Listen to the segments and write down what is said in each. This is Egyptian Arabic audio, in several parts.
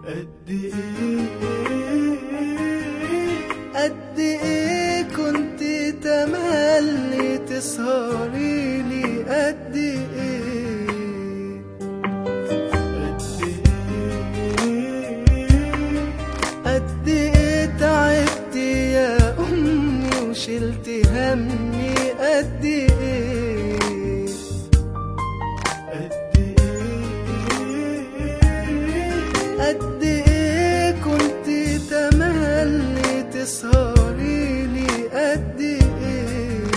قد ايه قد ايه كنت تملي تسهري لي قد ايه قد ايه تعبت يا امي وشلت همي قد ايه قد ايه قد ايه كنت تملي تسهري لي قد ايه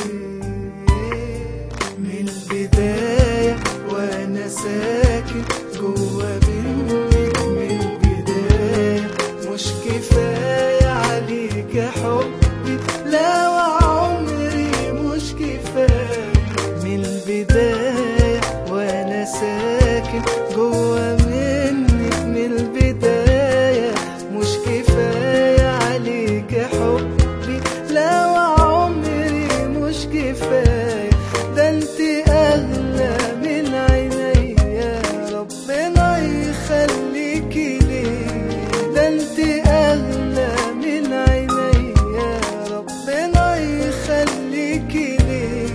من البداية وانا ساكن جوا بيتك من البداية مش كفاية عليك حبي لا وعمري مش كفاية من البداية وانا ساكن جوا منك من البداية مش كفاية عليك حبي لا وعمري مش كفاية ده انت اغلى من عينيا ربنا يخليكي ليه ده انت اغلى من عينيا ربنا يخليكي ليه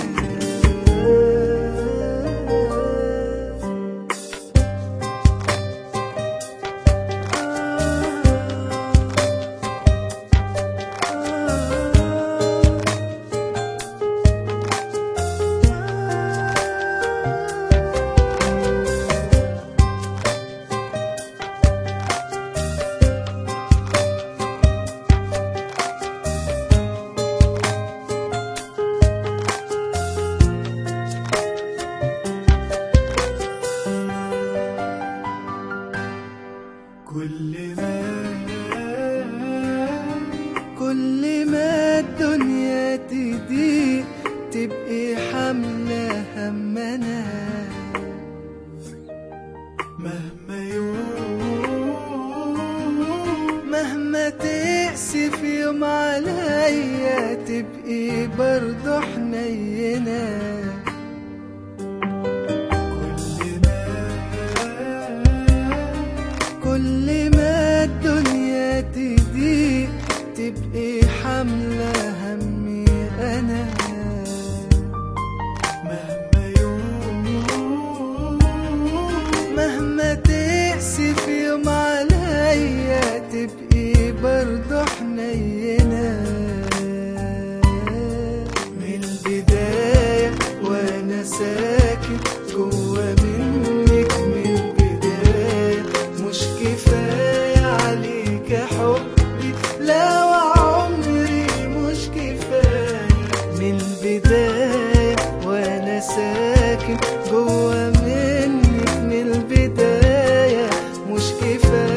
كل ما كل ما الدنيا تضيق تبقي حاملة همنا مهما يوم مهما تقسي في يوم عليا تبقي برضه حنينة كل ما كل ما الدنيا تضيق تبقي حاملة همي أنا مهما يوم مهما تقسي في يوم عليا تبقي برضه حنينة من البداية وأنا ساكن جوا منك من البداية مش كفاية عليك حبي لا وعمري مش كفاية من البداية وأنا ساكن جوا منك من البداية مش كفاية